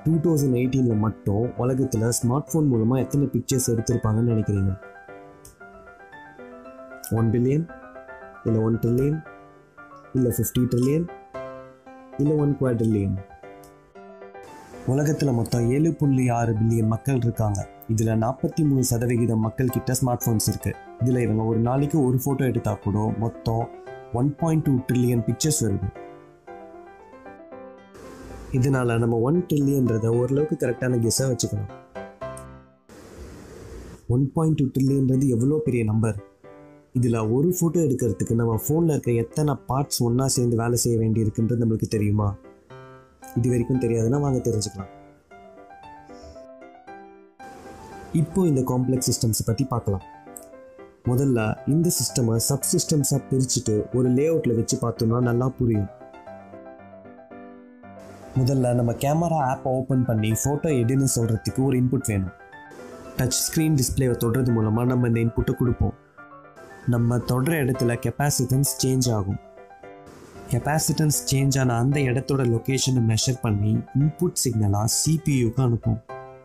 two thousand எயிட்டீனில் மட்டும் உலகத்தில் ஸ்மார்ட் ஃபோன் மூலமாக எத்தனை பிக்சர்ஸ் எடுத்திருப்பாங்கன்னு நினைக்கிறீங்க ஒன் பில்லியன் இல்லை ஒன் ட்ரில்லியன் இல்லை ஃபிஃப்டி ட்ரில்லியன் இல்லை ஒன் குவாட்ரில்லியன் உலகத்தில் மொத்தம் ஏழு புள்ளி ஆறு பில்லியன் மக்கள் இருக்காங்க இதில் நாற்பத்தி மூணு சதவிகிதம் மக்கள் கிட்ட ஸ்மார்ட் ஃபோன்ஸ் இருக்குது இதில் இவங்க ஒரு நாளைக்கு ஒரு ஃபோட்டோ எடுத்தால் கூட மொத்தம் one point two trillion pictures வருது இதனால நம்ம ஒன் ட்ரில்லியன்றத ஓரளவுக்கு கரெக்டான கெஸ்ஸாக வச்சுக்கலாம் ஒன் பாயிண்ட் டூ ட்ரில்லியன்றது எவ்வளோ பெரிய நம்பர் இதில் ஒரு ஃபோட்டோ எடுக்கிறதுக்கு நம்ம ஃபோனில் இருக்க எத்தனை பார்ட்ஸ் ஒன்றா சேர்ந்து வேலை செய்ய வேண்டியிருக்குன்றது நம்மளுக்கு தெரியுமா இது வரைக்கும் தெரியாதுன்னா வாங்க தெரிஞ்சுக்கலாம் இப்போ இந்த காம்ப்ளெக்ஸ் சிஸ்டம்ஸை பற்றி பார்க்கலாம் முதல்ல இந்த சிஸ்டமை சப் சிஸ்டம்ஸாக பிரிச்சுட்டு ஒரு லே அவுட்டில் வச்சு பார்த்தோம்னா நல்லா புரியும் முதல்ல நம்ம கேமரா ஆப்பை ஓப்பன் பண்ணி ஃபோட்டோ எடுன்னு சொல்கிறதுக்கு ஒரு இன்புட் வேணும் டச் ஸ்க்ரீன் டிஸ்பிளேவை தொடுறது மூலமாக நம்ம இந்த இன்புட்டை கொடுப்போம் நம்ம தொடுற இடத்துல கெப்பாசிட்டன்ஸ் சேஞ்ச் ஆகும் கெப்பாசிட்டன்ஸ் சேஞ்ச் ஆன அந்த இடத்தோட லொக்கேஷனை மெஷர் பண்ணி இன்புட் சிக்னலாக சிபியூக்கு அனுப்பும்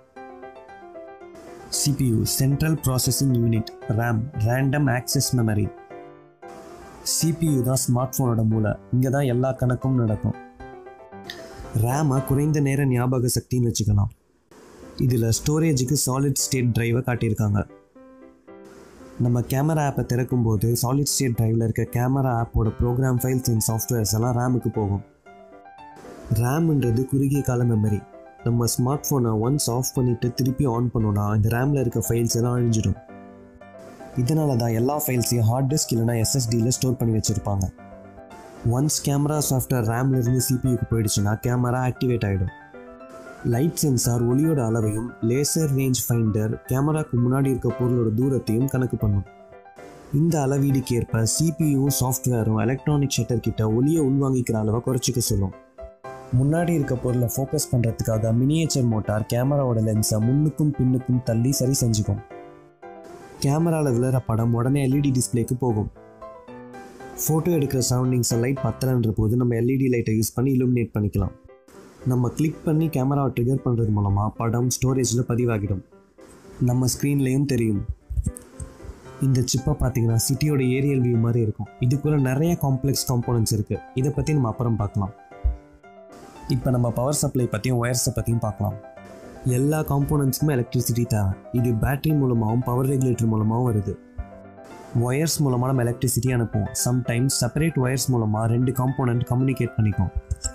CPU central processing unit RAM random access memory CPU தான் ஸ்மார்ட் ஃபோனோட மூளை இங்கே தான் எல்லா கணக்கும் நடக்கும் ரேமை குறைந்த நேர ஞாபக சக்தின்னு வச்சுக்கலாம் இதில் ஸ்டோரேஜுக்கு சாலிட் ஸ்டேட் டிரைவை காட்டியிருக்காங்க நம்ம கேமரா ஆப்பை திறக்கும்போது சாலிட் ஸ்டேட் டிரைவில் இருக்க கேமரா ஆப்போட ப்ரோக்ராம் ஃபைல்ஸ் அண்ட் சாஃப்ட்வேர்ஸ் எல்லாம் ரேமுக்கு போகும் ரேம்ன்றது குறுகிய கால மெமரி நம்ம ஸ்மார்ட் ஃபோனை ஒன்ஸ் ஆஃப் பண்ணிவிட்டு திருப்பி ஆன் பண்ணோன்னா இந்த ரேமில் இருக்க ஃபைல்ஸ் எல்லாம் அழிஞ்சிடும் இதனால தான் எல்லா ஃபைல்ஸையும் ஹார்ட் டிஸ்க் இல்லைனா எஸ்எஸ்டியில் ஸ்டோர் பண்ணி வச்சுருப்பாங்க ஒன்ஸ் கேமரா சாஃப்ட்வேர் ரேம்லேருந்து சிபியூக்கு போயிடுச்சுன்னா கேமரா ஆக்டிவேட் ஆகிடும் லைட் சென்சார் ஒளியோட அளவையும் லேசர் ரேஞ்ச் ஃபைண்டர் கேமராக்கு முன்னாடி இருக்க பொருளோட தூரத்தையும் கணக்கு பண்ணும் இந்த அளவீடுக்கு ஏற்ப சிபியும் சாஃப்ட்வேரும் எலக்ட்ரானிக் ஷட்டர் கிட்ட ஒளியை உள்வாங்கிக்கிற அளவை குறைச்சிக்க சொல்லும் முன்னாடி இருக்க பொருளை ஃபோக்கஸ் பண்ணுறதுக்காக மினியேச்சர் மோட்டார் கேமராவோட லென்ஸை முன்னுக்கும் பின்னுக்கும் தள்ளி சரி செஞ்சுக்கும் கேமராவில் விழுற படம் உடனே எல்இடி டிஸ்பிளேக்கு போகும் ஃபோட்டோ எடுக்கிற சரௌண்டிங்ஸை லைட் பத்தலன்ற போது நம்ம எல்இடி லைட்டை யூஸ் பண்ணி இலுமினேட் பண்ணிக்கலாம் நம்ம கிளிக் பண்ணி கேமராவை ட்ரிகர் பண்ணுறது மூலமாக படம் ஸ்டோரேஜில் பதிவாகிடும் நம்ம ஸ்க்ரீன்லேயும் தெரியும் இந்த சிப்பை பார்த்தீங்கன்னா சிட்டியோட ஏரியல் வியூ மாதிரி இருக்கும் இதுக்குள்ள நிறைய காம்ப்ளெக்ஸ் காம்போனன்ட்ஸ் இருக்குது இதை பற்றி நம்ம அப்புறம் பார்க்கலாம் இப்போ நம்ம பவர் சப்ளை பற்றியும் ஒயர்ஸை பற்றியும் பார்க்கலாம் எல்லா காம்போனன்ட்ஸுக்குமே எலக்ட்ரிசிட்டி தேவை இது பேட்டரி மூலமாகவும் பவர் ரெகுலேட்டர் மூலமாகவும் வருது ஒயர்ஸ் மூலமாக நம்ம எலக்ட்ரிசிட்டி அனுப்புவோம் சம்டைம்ஸ் செப்பரேட் ஒயர்ஸ் மூலமாக ரெண்டு காம்போனன்ட் கம்யூனிகேட் பண்ணிக்கும்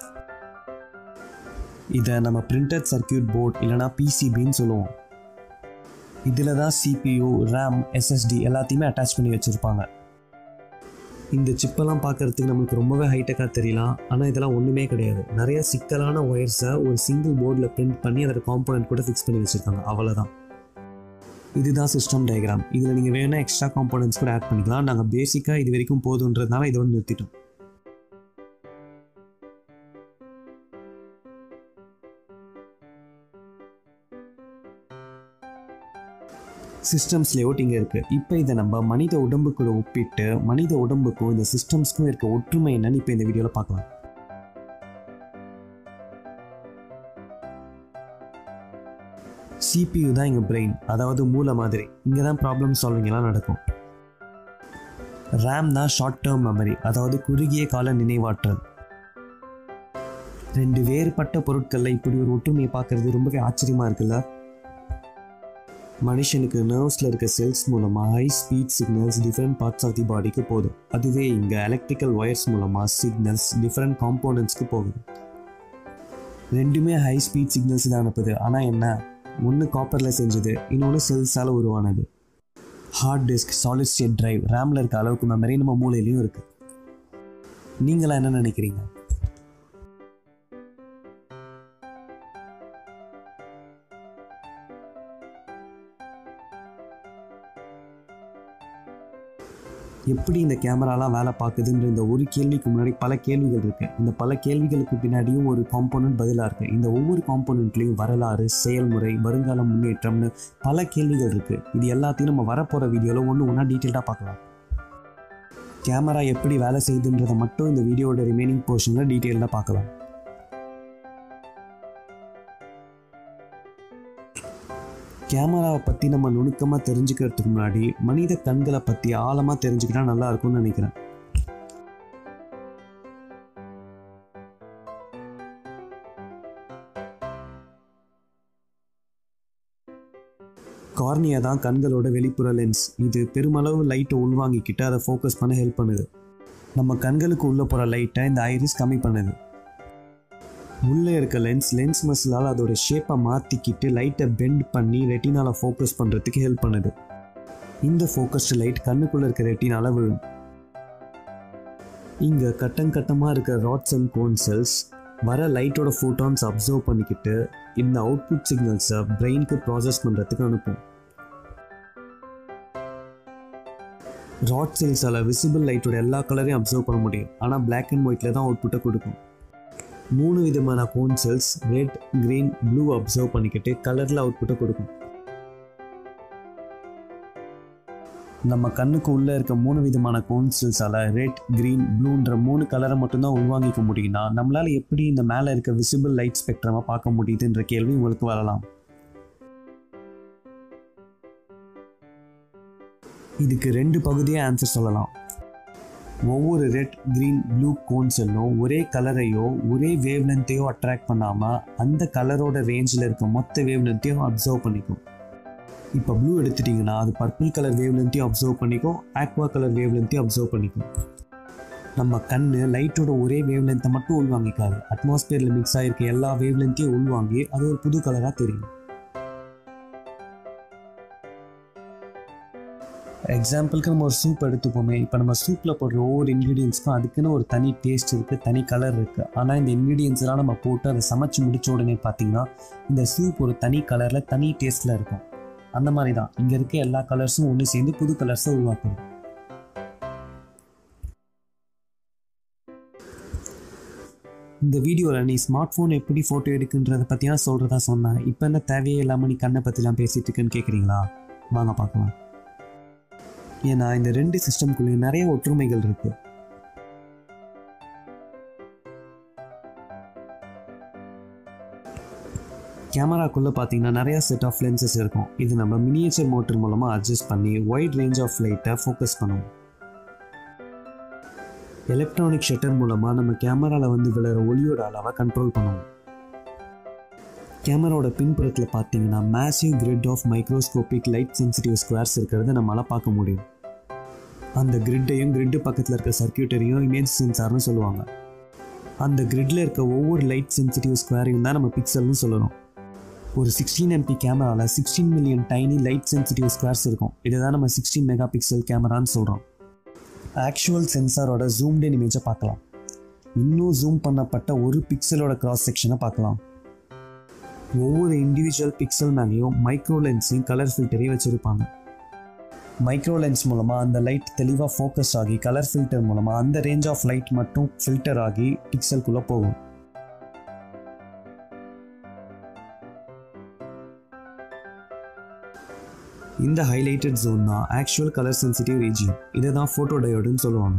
இதை நம்ம பிரிண்டட் சர்க்கியூட் போர்ட் இல்லைனா பிசிபின்னு சொல்லுவோம் இதில் தான் சிபியூ ரேம் எஸ்எஸ்டி எல்லாத்தையுமே அட்டாச் பண்ணி வச்சுருப்பாங்க இந்த சிப்பெல்லாம் பார்க்கறதுக்கு நம்மளுக்கு ரொம்பவே ஹைடெக்காக தெரியலாம் ஆனால் இதெல்லாம் ஒன்றுமே கிடையாது நிறைய சிக்கலான ஒயர்ஸை ஒரு சிங்கிள் போர்டில் பிரிண்ட் பண்ணி அதோட காம்போனன்ட் கூட ஃபிக்ஸ் பண்ணி வச்சுருக்காங்க அவ்வளோதான் இதுதான் சிஸ்டம் டயக்ராம் இதில் நீங்கள் வேணால் எக்ஸ்ட்ரா காம்போனன்ட்ஸ் கூட ஆட் பண்ணிக்கலாம் நாங்கள் பேசிக்காக இது வரைக்கும் போதுன்றதுனால இதோட நிறுத்திட்டோம் சிஸ்டம்ஸ் லேஅவுட் இங்கே இருக்குது இப்போ இதை நம்ம மனித உடம்புக்கூட ஒப்பிட்டு மனித உடம்புக்கும் இந்த சிஸ்டம்ஸ்க்கும் இருக்க ஒற்றுமை என்னன்னு இப்போ இந்த வீடியோவில் பார்க்கலாம் சிபியூ தான் இங்கே பிரெயின் அதாவது மூளை மாதிரி இங்கே தான் ப்ராப்ளம் சால்விங்லாம் நடக்கும் ரேம் தான் ஷார்ட் டேர்ம் மெமரி அதாவது குறுகிய கால நினைவாற்றல் ரெண்டு வேறுபட்ட பொருட்களில் இப்படி ஒரு ஒற்றுமையை பார்க்கறது ரொம்பவே ஆச்சரியமாக இருக்குல்ல மனுஷனுக்கு நர்வ்ஸில் இருக்க செல்ஸ் மூலமாக high speed signals different parts of the பாடிக்கு போதும் அதுவே இங்கே எலக்ட்ரிக்கல் ஒயர்ஸ் மூலமாக சிக்னல்ஸ் டிஃப்ரெண்ட் காம்போனன்ட்ஸ்க்கு போகுது ரெண்டுமே ஹை ஸ்பீட் சிக்னல்ஸ் தான் அனுப்புது ஆனால் என்ன ஒன்று காப்பரில் செஞ்சது இன்னொன்று செல்ஸால் உருவானது hard disk solid state drive ரேமில் இருக்க அளவுக்கு மெமரி நம்ம மூளையிலையும் இருக்குது நீங்களா என்ன நினைக்கிறீங்க எப்படி இந்த கேமராலாம் வேலை பார்க்குதுன்ற இந்த ஒரு கேள்விக்கு முன்னாடி பல கேள்விகள் இருக்கு இந்த பல கேள்விகளுக்கு பின்னாடியும் ஒரு காம்போனன்ட் பதிலாக இருக்கு இந்த ஒவ்வொரு காம்போனன்ட்லேயும் வரலாறு செயல்முறை வருங்கால முன்னேற்றம்னு பல கேள்விகள் இருக்கு இது எல்லாத்தையும் நம்ம வரப்போகிற வீடியோவில் ஒன்று ஒன்றா டீட்டெயில்டாக பார்க்கலாம் கேமரா எப்படி வேலை செய்யுதுன்றதை மட்டும் இந்த வீடியோட ரிமைனிங் போர்ஷனில் டீட்டெயிலாக பார்க்கலாம் கேமராவை பற்றி நம்ம நுணுக்கமாக தெரிஞ்சுக்கிறதுக்கு முன்னாடி மனித கண்களை பற்றி ஆழமாக தெரிஞ்சுக்கிட்டா நல்லா இருக்கும்னு நினைக்கிறேன் கார்னியா தான் கண்களோட வெளிப்புற லென்ஸ் இது பெருமளவு லைட்டை உள்வாங்கிக்கிட்டு அதை ஃபோக்கஸ் பண்ண ஹெல்ப் பண்ணுது நம்ம கண்களுக்கு உள்ள போகிற லைட்டை இந்த ஐரிஸ் கம்மி பண்ணுது உள்ளே இருக்க லென்ஸ் லென்ஸ் மசிலால் அதோட ஷேப்பை மாற்றிக்கிட்டு லைட்டை பெண்ட் பண்ணி ரெட்டினால ஃபோக்கஸ் பண்ணுறதுக்கு ஹெல்ப் பண்ணுது இந்த ஃபோக்கஸ்டு லைட் கண்ணுக்குள்ளே இருக்க ரெட்டினால விழும் இங்கே கட்டம் கட்டமாக இருக்க ராட்ஸ் அண்ட் கோன் செல்ஸ் வர லைட்டோட ஃபோட்டான்ஸ் அப்சர்வ் பண்ணிக்கிட்டு இந்த அவுட்புட் சிக்னல்ஸை பிரெயினுக்கு ப்ராசஸ் பண்ணுறதுக்கு அனுப்பும் ராட் செல்ஸால் விசிபிள் லைட்டோட எல்லா கலரையும் அப்சர்வ் பண்ண முடியும் ஆனால் பிளாக் அண்ட் ஒயிட்டில் தான் அவுட்புட்டை கொடுக்கும் மூணு விதமான cone cells red green blue observe பண்ணிக்கிட்டு கலரில் அவுட்புட்டை கொடுக்கும் நம்ம கண்ணுக்கு உள்ளே இருக்க மூணு விதமான கோன் செல்ஸால் ரெட் கிரீன் ப்ளூன்ற மூணு கலரை மட்டும்தான் உள்வாங்கிக்க முடியும்னா நம்மளால் எப்படி இந்த மேலே இருக்க விசிபிள் லைட் ஸ்பெக்ட்ரமாக பார்க்க முடியுதுன்ற கேள்வி உங்களுக்கு வரலாம் இதுக்கு ரெண்டு பகுதியாக ஆன்சர் சொல்லலாம் ஒவ்வொரு ரெட் கிரீன் ப்ளூ கோன் செல்லும் ஒரே கலரையோ ஒரே வேவ் லென்த்தையோ அட்ராக்ட் பண்ணாமல் அந்த கலரோட ரேஞ்சில் இருக்க மொத்த வேவ் லென்த்தையும் அப்சர்வ் பண்ணிக்கும் இப்போ ப்ளூ எடுத்துட்டிங்கன்னா அது பர்பிள் கலர் வேவ் லென்த்தையும் அப்சர்வ் பண்ணிக்கும் ஆக்வா கலர் வேவ் லென்த்தையும் அப்சர்வ் பண்ணிக்கும் நம்ம கண் லைட்டோட ஒரே வேவ் லென்த்தை மட்டும் உள்வாங்கிக்காது அட்மாஸ்பியரில் மிக்ஸ் ஆகிருக்க எல்லா வேவ் லென்த்தையும் உள்வாங்கி அது ஒரு புது கலராக தெரியும் எக்ஸாம்பிளுக்கு நம்ம ஒரு சூப் எடுத்துப்போமே இப்போ நம்ம சூப்பில் போடுற ஒவ்வொரு இன்க்ரீடியன்ஸ்க்கும் அதுக்குன்னு ஒரு தனி டேஸ்ட் இருக்குது தனி கலர் இருக்குது ஆனால் இந்த இன்க்ரீடியன்ஸ்லாம் நம்ம போட்டு அதை சமைச்சு முடிச்ச உடனே பார்த்தீங்கன்னா இந்த சூப் ஒரு தனி கலரில் தனி டேஸ்ட்டில் இருக்கும் அந்த மாதிரி தான் இங்கே இருக்க எல்லா கலர்ஸும் ஒன்று சேர்ந்து புது கலர்ஸை உருவாக்குது இந்த வீடியோவில் நீ ஸ்மார்ட் ஃபோன் எப்படி ஃபோட்டோ எடுக்குன்றதை பற்றிலாம் சொல்கிறதா சொன்னேன் இப்போ என்ன தேவையே இல்லாமல் நீ கண்ணை பற்றிலாம் பேசிகிட்டு இருக்குன்னு கேட்குறீங்களா வாங்க பார்க்கலாம் ஏன்னா இந்த ரெண்டு சிஸ்டம்குள்ளேயும் நிறைய ஒற்றுமைகள் இருக்குது கேமராக்குள்ளே பார்த்தீங்கன்னா நிறைய செட் ஆஃப் லென்சஸ் இருக்கும் இது நம்ம மினியேச்சர் மோட்டர் மூலமாக அட்ஜஸ்ட் பண்ணி ஒயிட் ரேஞ்ச் ஆஃப் லைட்டை ஃபோக்கஸ் பண்ணுவோம் எலக்ட்ரானிக் ஷட்டர் மூலமாக நம்ம கேமராவில் வந்து விழுற ஒளியோட அளவை கண்ட்ரோல் பண்ணுவோம் கேமராவோட பின்புறத்தில் பார்த்தீங்கன்னா massive grid of microscopic light sensitive squares இருக்கிறத நம்மளால் பார்க்க முடியும் அந்த கிரிட்டையும் கிரிட்டு பக்கத்தில் இருக்க சர்க்கியூட்டரையும் இமேஜ் சென்சார்னு சொல்லுவாங்க அந்த கிரிட்டில் இருக்க ஒவ்வொரு லைட் சென்சிட்டிவ் ஸ்கொயரையும் தான் நம்ம பிக்சல்னு சொல்லணும் ஒரு சிக்ஸ்டீன் எம்பி கேமராவில் sixteen million tiny light sensitive squares இருக்கும் இதை தான் நம்ம சிக்ஸ்டீன் மெகா பிக்சல் கேமரான்னு சொல்கிறோம் ஆக்சுவல் சென்சாரோட ஜூம்டு இமேஜை பார்க்கலாம் இன்னும் ஜூம் பண்ணப்பட்ட ஒரு பிக்சலோட கிராஸ் செக்ஷனை பார்க்கலாம் ஒவ்வொரு இண்டிவிஜுவல் பிக்சல் மேலேயும் மைக்ரோ லென்ஸையும் கலர் ஃபில்டரையும் வச்சுருப்பாங்க மைக்ரோ லென்ஸ் மூலமாக அந்த லைட் தெளிவாக ஃபோக்கஸ் ஆகி கலர் ஃபில்டர் மூலமாக அந்த ரேஞ்ச் ஆஃப் லைட் மட்டும் ஃபில்டர் ஆகி பிக்சல்குள்ளே போகும் இந்த ஹைலைட்டட் ஜோன் தான் ஆக்சுவல் கலர் சென்சிட்டிவ் ரீஜியன் இதை தான் ஃபோட்டோ டயோடுன்னு சொல்லுவாங்க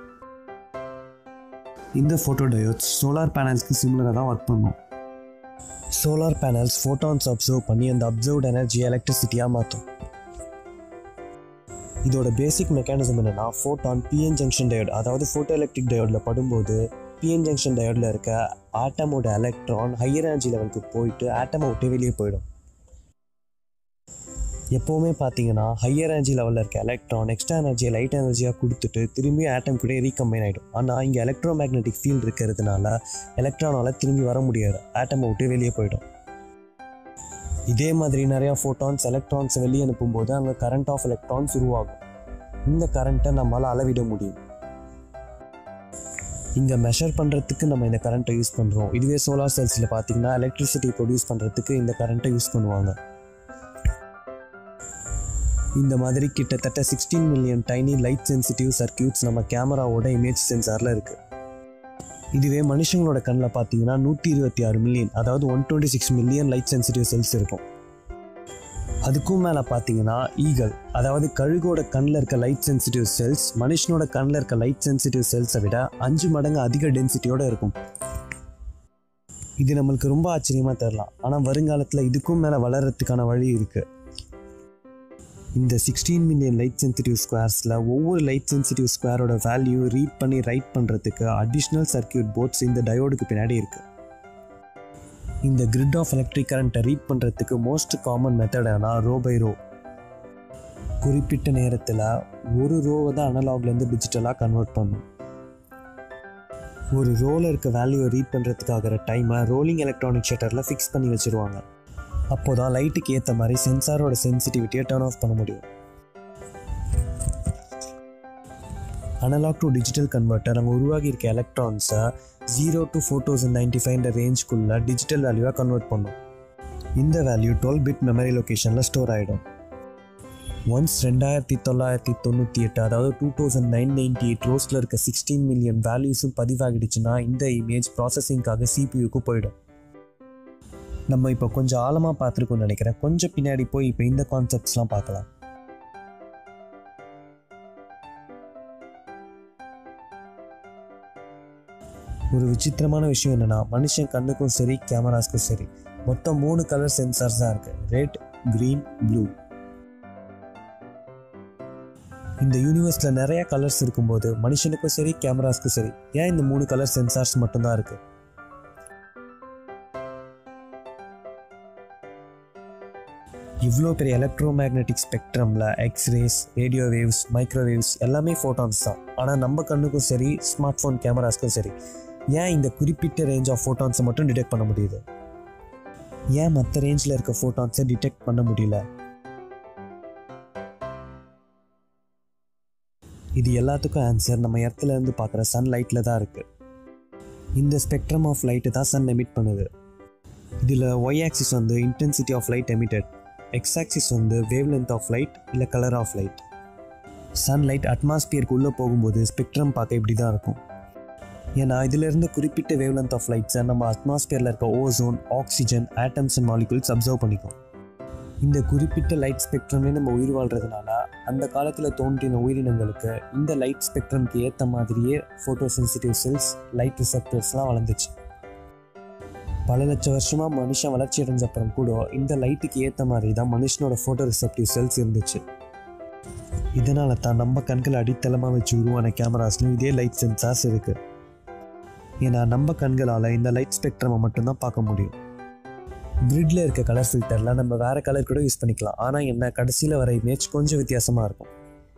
இந்த ஃபோட்டோ டயோட்ஸ் சோலார் பேனல்ஸ்க்கு சிமிலராக தான் ஒர்க் பண்ணும் சோலார் பேனல்ஸ் ஃபோட்டான்ஸ் அப்சர்வ் பண்ணி அந்த அப்சர்வ்ட் எனர்ஜியை எலக்ட்ரிசிட்டியாக மாற்றும் இதோட பேசிக் மெக்கானிசம் என்னன்னா ஃபோட்டான் பிஎன் ஜங்ஷன் டயோட் அதாவது ஃபோட்டோ எலக்ட்ரிக் டயோடில் படும்போது பிஎன் ஜங்ஷன் டயோடில் இருக்க ஆட்டமோட எலக்ட்ரான் ஹையர் எனர்ஜி லெவலுக்கு போயிட்டு ஆட்டமை விட்டு வெளியே போயிடும் எப்போவுமே பார்த்தீங்கன்னா ஹையர் எனர்ஜி லெவலில் இருக்க எலக்ட்ரான் எக்ஸ்ட்ரா எனர்ஜியை லைட் எனர்ஜியாக கொடுத்துட்டு திரும்பி ஆட்டம் கூட ரீகம்பைன் ஆகிடும் ஆனால் இங்கே எலக்ட்ரோ மேக்னெட்டிக் ஃபீல்டு இருக்கிறதுனால எலக்ட்ரானால் திரும்பி வர முடியாது ஆட்டமை விட்டு வெளியே போயிடும் இதே மாதிரி நிறையா ஃபோட்டான்ஸ் எலக்ட்ரான்ஸ் வெளியே அனுப்பும்போது அங்கே கரண்ட் ஆஃப் எலக்ட்ரான்ஸ் உருவாகும் இந்த கரண்ட்டை நம்மளால் அளவிட முடியும் இங்கே மெஷர் பண்ணுறதுக்கு நம்ம இந்த கரண்ட்டை யூஸ் பண்ணுறோம் இதுவே சோலார் செல்ஸில் பார்த்தீங்கன்னா எலக்ட்ரிசிட்டி ப்ரொடியூஸ் பண்ணுறதுக்கு இந்த கரண்ட்டை யூஸ் பண்ணுவாங்க இந்த மாதிரி கிட்டத்தட்ட sixteen million tiny light sensitive circuits நம்ம கேமராவோட இமேஜ் சென்சாரில் இருக்குது இதுவே மனுஷங்களோட கண்ணில் பார்த்தீங்கன்னா நூற்றி இருபத்தி ஆறு மில்லியன் அதாவது one twenty six million light sensitive cells இருக்கும் அதுக்கும் மேலே பார்த்தீங்கன்னா ஈகல் அதாவது கழுகோட கண்ணில் இருக்க லைட் சென்சிட்டிவ் செல்ஸ் மனுஷனோட கண்ணில் இருக்க லைட் சென்சிட்டிவ் செல்ஸை விட அஞ்சு மடங்கு அதிக டென்சிட்டியோட இருக்கும் இது நம்மளுக்கு ரொம்ப ஆச்சரியமாக தெரிலாம் ஆனால் வருங்காலத்தில் இதுக்கும் மேலே வளர்கிறதுக்கான வழி இருக்குது இந்த சிக்ஸ்டீன் மில்லியன் லைட் சென்சிட்டிவ் ஸ்கொயர்ஸில் ஒவ்வொரு லைட் சென்சிட்டிவ் ஸ்கொயரோட வேல்யூ ரீட் பண்ணி ரைட் பண்ணுறதுக்கு அடிஷ்னல் சர்க்கியூட் போர்ட்ஸ் இந்த டயோடுக்கு பின்னாடி இருக்குது இந்த கிரிட் ஆஃப் எலக்ட்ரிக் கரண்ட்டை ரீட் பண்ணுறதுக்கு மோஸ்ட் காமன் மெத்தடானா ரோ பை ரோ குறிப்பிட்ட நேரத்தில் ஒரு ரோவை தான் அனலாக்லேருந்து டிஜிட்டலாக கன்வெர்ட் பண்ணும் ஒரு ரோவில் இருக்க வேல்யூவை ரீட் பண்ணுறதுக்காகிற டைமை ரோலிங் எலக்ட்ரானிக் ஷட்டரில் ஃபிக்ஸ் பண்ணி வச்சுருவாங்க அப்போ தான் லைட்டுக்கு ஏற்ற மாதிரி சென்சாரோட சென்சிட்டிவிட்டியை டர்ன் ஆஃப் பண்ண முடியும் அனலாக் டு டிஜிட்டல் கன்வெர்ட்டர் அங்கே உருவாகி இருக்க எலக்ட்ரான்ஸை zero to four thousand ninety ஃபைவ்ன்ற ரேஞ்சுக்குள்ளே டிஜிட்டல் வேல்யூவாக கன்வெர்ட் பண்ணும் இந்த வேல்யூ டுவெல் பிட் மெமரி லொக்கேஷனில் ஸ்டோர் ஆகிடும் ஒன்ஸ் ரெண்டாயிரத்தி தொள்ளாயிரத்தி தொண்ணூற்றி எட்டு அதாவது two thousand nine ninety eight ரோஸில் இருக்க சிக்ஸ்டீன் மில்லியன் வேல்யூஸும் பதிவாகிடுச்சுன்னா இந்த இமேஜ் ப்ராசஸிங்காக சிபியூக்கு போயிடும் நம்ம இப்போ கொஞ்சம் ஆழமாக பார்த்துருக்கோம்னு நினைக்கிறேன் கொஞ்சம் பின்னாடி போய் இப்போ இந்த கான்செப்ட்ஸ்லாம் பார்க்கலாம் ஒரு விசித்திரமான விஷயம் என்னென்னா மனுஷன் கண்ணுக்கும் சரி கேமராஸ்க்கும் சரி மொத்தம் மூணு கலர் சென்சார்ஸ் தான் இருக்குது ரெட் க்ரீன் ப்ளூ இந்த யூனிவர்ஸில் நிறைய கலர்ஸ் இருக்கும்போது மனுஷனுக்கும் சரி கேமராஸ்க்கும் சரி ஏன் இந்த மூணு கலர் சென்சார்ஸ் மட்டும்தான் இருக்குது இவ்வளோ பெரிய எலக்ட்ரோ மேக்னெட்டிக் ஸ்பெக்ட்ரமில் எக்ஸ்ரேஸ் ரேடியோ வேவ்ஸ் மைக்ரோவேவ்ஸ் எல்லாமே ஃபோட்டான்ஸ் தான் ஆனால் நம்ம கண்ணுக்கும் சரி ஸ்மார்ட் ஃபோன் கேமராஸ்க்கும் சரி ஏன் இந்த குறிப்பிட்ட ரேஞ்ச் ஆஃப் ஃபோட்டான்ஸை மட்டும் டிடெக்ட் பண்ண முடியுது ஏன் மற்ற ரேஞ்சில் இருக்க ஃபோட்டான்ஸை டிடெக்ட் பண்ண முடியல இது எல்லாத்துக்கும் ஆன்சர் நம்ம இடத்துல இருந்து பார்க்குற சன் லைட்டில் தான் இருக்குது இந்த ஸ்பெக்ட்ரம் ஆஃப் லைட்டு தான் சன் எமிட் பண்ணுது இதில் ஒய் ஆக்சிஸ் வந்து intensity of light emitted X axis வந்து வேவ் லென்த் ஆஃப் லைட் இல்லை கலர் ஆஃப் லைட் சன்லைட் அட்மாஸ்பியருக்கு உள்ளே போகும்போது ஸ்பெக்ட்ரம் பார்க்க இப்படி தான் இருக்கும் ஏன்னா இதிலிருந்து குறிப்பிட்ட வேவ் லென்த் ஆஃப் லைட்ஸை நம்ம அட்மாஸ்பியரில் இருக்க ozone oxygen atoms and molecules observe பண்ணிக்கும் இந்த குறிப்பிட்ட லைட் ஸ்பெக்ட்ரம்லேயே நம்ம உயிர் வாழ்கிறதுனால அந்த காலத்தில் தோன்றின உயிரினங்களுக்கு இந்த லைட் ஸ்பெக்ட்ரம்க்கு ஏற்ற மாதிரியே ஃபோட்டோ சென்சிட்டிவ் செல்ஸ் லைட் ரிசப்டர்ஸ்லாம் வளர்ந்துச்சு பல லட்சம் வருஷமாக மனுஷன் வளர்ச்சி அடைஞ்ச அப்புறம் கூட இந்த லைட்டுக்கு ஏற்ற மாதிரி தான் மனுஷனோட ஃபோட்டோ ரிசப்டிவ் செல்ஸ் இருந்துச்சு இதனால தான் நம்ம கண்கள் அடித்தளமாக வச்சு உருவான கேமராஸ்லையும் இதே லைட் சென்சார்ஸ் இருக்கு ஏன்னா நம்ம கண்களால் இந்த லைட் ஸ்பெக்ட்ரமை மட்டும்தான் பார்க்க முடியும் கிரிட்ல இருக்க கலர் ஃபில்டரில் நம்ம வேற கலர் கூட யூஸ் பண்ணிக்கலாம் ஆனால் என்ன கடைசியில் வர இமேஜ் கொஞ்சம் வித்தியாசமாக இருக்கும்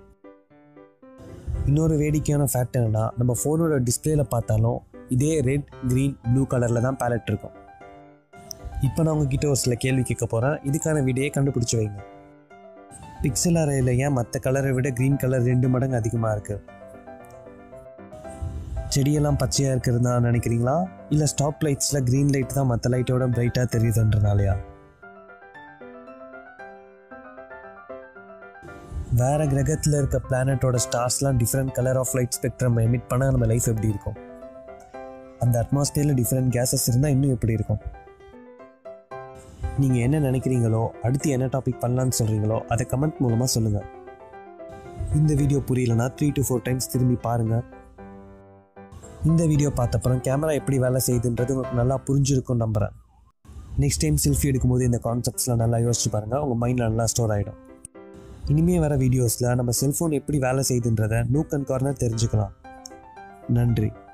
இன்னொரு வேடிக்கையான ஃபேக்ட் என்னன்னா நம்ம ஃபோனோட டிஸ்பிளேல பார்த்தாலும் இதே ரெட் க்ரீன் ப்ளூ கலரில் தான் பேலட் இருக்கும் இப்போ நான் உங்ககிட்ட ஒரு சில கேள்வி கேட்க போகிறேன் இதுக்கான விடையை கண்டுபிடிச்சி வைங்க பிக்சல் அறையில் ஏன் மற்ற கலரை விட க்ரீன் கலர் ரெண்டு மடங்கு அதிகமாக இருக்கு செடியெல்லாம் பச்சையாக இருக்கிறதா நினைக்கிறீங்களா இல்லை ஸ்டாப் லைட்ஸில் க்ரீன் லைட் தான் மற்ற லைட்டோட பிரைட்டாக தெரியுதுன்றனாலயா வேற கிரகத்தில் இருக்க பிளானட்டோட ஸ்டார்ஸ்லாம் different colour of light spectrum emit பண்ணால் நம்ம லைஃப் எப்படி இருக்கும் அந்த அட்மாஸ்பியரில் டிஃப்ரெண்ட் கேஸஸ் இருந்தால் இன்னும் எப்படி இருக்கும் நீங்கள் என்ன நினைக்கிறீங்களோ அடுத்து என்ன டாபிக் பண்ணலான்னு சொல்கிறீங்களோ அதை கமெண்ட் மூலமாக சொல்லுங்கள் இந்த வீடியோ புரியலனா த்ரீ டு ஃபோர் டைம்ஸ் திரும்பி பாருங்கள் இந்த வீடியோ பார்த்தப்பறம் கேமரா எப்படி வேலை செய்யுதுன்றது உங்களுக்கு நல்லா புரிஞ்சிருக்கும் நம்புகிறேன் நெக்ஸ்ட் டைம் செல்ஃபி எடுக்கும்போது இந்த கான்செப்ட்ஸ்லாம் நல்லா யோசிச்சு பாருங்கள் உங்கள் மைண்டில் நல்லா ஸ்டோர் ஆகிடும் இனிமே வர வீடியோஸில் நம்ம செல்ஃபோன் எப்படி வேலை செய்யுதுன்றதை நூக் அண்ட் கார்னர் தெரிஞ்சுக்கலாம் நன்றி